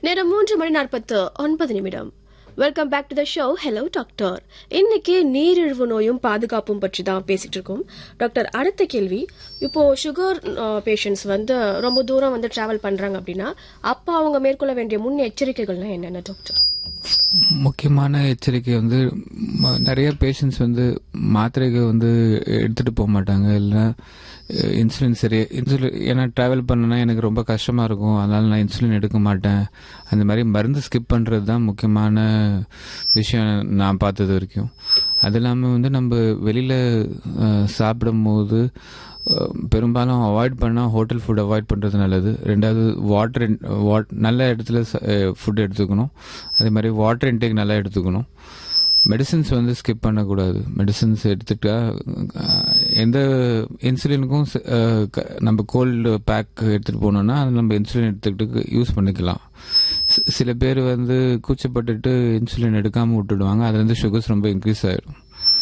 நேரம் மூன்று மணி நாற்பத்து ஒன்பது நிமிடம் welcome back to the show hello doctor இன்னைக்கு நீரிழிவு நோயும் பாதுகாப்பும் பற்றி தான் பேசிட்டு இருக்கோம் டாக்டர் அடுத்த கேள்வி இப்போ சுகர் பேஷண்ட்ஸ் வந்து ரொம்ப தூரம் வந்து டிராவல் பண்றாங்க அப்படின்னா அப்போ அவங்க மேற்கொள்ள வேண்டிய முன் எச்சரிக்கைகள்னா என்னென்ன டாக்டர் முக்கியமான எச்சரிக்கை வந்து ம- நிறைய பேஷண்ட்ஸ் வந்து மாத்திரைகள் வந்து எடுத்துட்டு போக மாட்டாங்க இல்லை இன்சுலின் சரி இன்சுலின் ஏன்னா ட்ராவல் பண்ணனா எனக்கு ரொம்ப கஷ்டமாக இருக்கும் அதனால நான் இன்சுலின் எடுக்க மாட்டேன் அந்த மாதிரி மருந்து ஸ்கிப் பண்ணுறது தான் முக்கியமான விஷயம் நான் பார்த்தது வரைக்கும் அது இல்லாமல் வந்து நம்ம வெளியில் சாப்பிடும் போது அஹ், பெரும்பாலும் அவாய்ட் பண்ணால் ஹோட்டல் ஃபுட் அவாய்ட் பண்ணுறது நல்லது ரெண்டாவது வாட்டர் வாட் நல்ல இடத்துல ஃபுட் எடுத்துக்கணும் அதே மாதிரி வாட்டர் இன்டேக் நல்லா எடுத்துக்கணும் மெடிசின்ஸ் வந்து ஸ்கிப் பண்ணக்கூடாது மெடிசின்ஸ் எடுத்துட்டா அஹ், எந்த இன்சுலினுக்கும் ச- அஹ், க- நம்ம கோல்டு பேக் எடுத்துகிட்டு போனோம்னா அது நம்ம இன்சுலின் எடுத்துக்கிட்டு யூஸ் பண்ணிக்கலாம் சி- சில பேர் வந்து கூச்சப்பட்டுட்டு இன்சுலின் எடுக்காமல் விட்டுடுவாங்க அதுலேருந்து சுகர்ஸ் ரொம்ப இன்க்ரீஸ் ஆயிடும்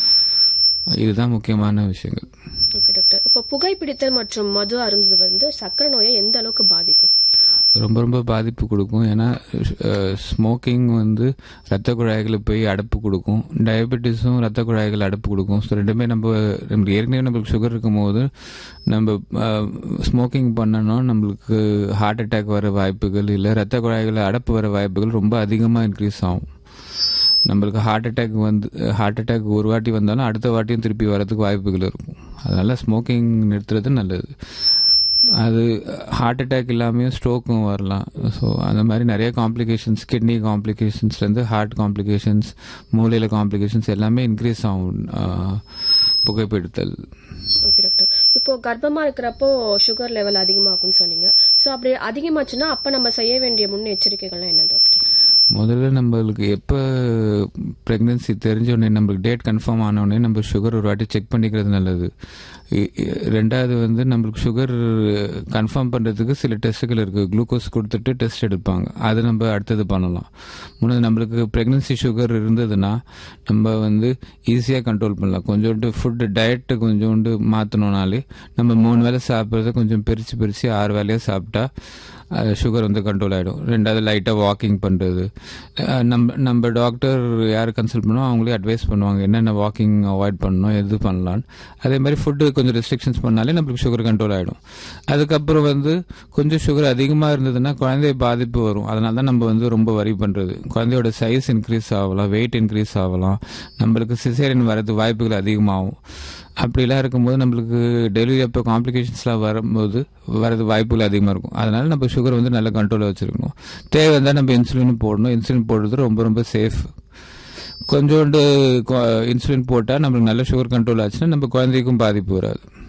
இதுதான் முக்கியமான விஷயங்கள் ஓகே டாக்டர் இப்போ புகைப்பிடித்தல் மற்றும் மது அருந்தது வந்து சக்கரை நோயை எந்த அளவுக்கு பாதிக்கும் ரொம்ப ரொம்ப பாதிப்பு கொடுக்கும் ஏன்னா ஸ்மோக்கிங் வந்து ரத்த குழாய்களை போய் அடைப்பு கொடுக்கும் டயபெட்டிஸும் ரத்த குழாய்கள் அடைப்பு கொடுக்கும் ஸோ ரெண்டுமே நம்ம நமக்கு ஏற்கனவே நம்மளுக்கு சுகர் இருக்கும்போது நம்ம ஸ்மோக்கிங் பண்ணணும் நம்மளுக்கு ஹார்ட் அட்டாக் வர வாய்ப்புகள் இல்லை ரத்த குழாய்கள் அடைப்பு வர வாய்ப்புகள் ரொம்ப அதிகமாக இன்க்ரீஸ் ஆகும் நம்மளுக்கு ஹார்ட் அட்டாக் வந்து ஹார்ட் அட்டாக் ஒரு வாட்டி வந்தாலும் அடுத்த வாட்டியும் திருப்பி வரதுக்கு வாய்ப்புகள் இருக்கும் அதனால ஸ்மோக்கிங் நிறுத்துறது நல்லது அது ஹார்ட் அட்டாக் இல்லாமையும் ஸ்ட்ரோக்கும் வரலாம் ஸோ அந்த மாதிரி நிறைய காம்ப்ளிகேஷன்ஸ் கிட்னி காம்ப்ளிகேஷன்ஸ்லேருந்து ஹார்ட் காம்ப்ளிகேஷன்ஸ் மூளையில் காம்ப்ளிகேஷன்ஸ் எல்லாமே இன்க்ரீஸ் ஆகும் ஆஹ், புகைப்பிடித்தல் ஓகே டாக்டர் இப்போ கர்ப்பமா இருக்கிறப்போ சுகர் லெவல் அதிகமாகும்னு சொன்னீங்க ஸோ அப்படி அதிகமாச்சுன்னா அப்போ நம்ம செய்ய வேண்டிய முன் எச்சரிக்கைகள்லாம் என்ன டாக்டர் முதல்ல நம்மளுக்கு எப்போ ப்ரெக்னென்சி தெரிஞ்ச உடனே நம்மளுக்கு டேட் கன்ஃபார்ம் ஆன உடனே நம்ம சுகர் ஒரு வாட்டி செக் பண்ணிக்கிறது நல்லது இ- இ- ரெண்டாவது வந்து நம்மளுக்கு சுகர் கன்ஃபார்ம் பண்ணுறதுக்கு சில டெஸ்ட்டுகள் இருக்குது குளுக்கோஸ் கொடுத்துட்டு டெஸ்ட் எடுப்பாங்க அது நம்ம அடுத்தது பண்ணலாம் மூணாவது நம்மளுக்கு ப்ரெக்னென்சி சுகர் இருந்ததுன்னா நம்ம வந்து ஈஸியாக கண்ட்ரோல் பண்ணலாம் கொஞ்சோண்டு ஃபுட்டு டயட்டு கொஞ்சோண்டு மாற்றினோனாலே நம்ம மூணு வேளை சாப்பிட்றத கொஞ்சம் பிரித்து பிரித்து ஆறு வேலையாக சாப்பிட்டா சுகர் வந்து கண்ட்ரோல் ஆகிடும் ரெண்டாவது லைட்டாக வாக்கிங் பண்ணுறது நம்ம நம்ம டாக்டர் யார் கன்சல்ட் பண்ணோம் அவங்களே அட்வைஸ் பண்ணுவாங்க என்னென்ன வாக்கிங் அவாய்ட் பண்ணணும் எது பண்ணலான்னு அதே மாதிரி ஃபுட்டு கொஞ்சம் ரெஸ்ட்ரிக்ஷன்ஸ் பண்ணாலே நம்மளுக்கு சுகர் கண்ட்ரோல் ஆகிடும் அதுக்கப்புறம் வந்து கொஞ்சம் சுகர் அதிகமாக இருந்ததுன்னா குழந்தை பாதிப்பு வரும் அதனால தான் நம்ம வந்து ரொம்ப வரி பண்ணுறது குழந்தையோட சைஸ் இன்க்ரீஸ் ஆகலாம் வெயிட் இன்க்ரீஸ் ஆகலாம் நம்மளுக்கு சிசேரியன் வரது வாய்ப்புகள் அதிகமாகும் அப்படிலாம் இருக்கும்போது நம்மளுக்கு டெலிவரி அப்போ காம்ப்ளிகேஷன்ஸ்லாம் வரும்போது வரது வாய்ப்புகள் அதிகமாக இருக்கும் அதனால நம்ம சுகர் வந்து நல்ல கண்ட்ரோலில் வச்சுருக்கணும் தேவை இருந்தால் நம்ம இன்சுலின் போடணும் இன்சுலின் போடுறது ரொம்ப ரொம்ப சேஃப் கொஞ்சோண்டு இன்சுலின் போட்டால் நம்மளுக்கு நல்ல சுகர் கண்ட்ரோல் ஆச்சுன்னா நம்ம குழந்தைக்கும் பாதிப்பு வராது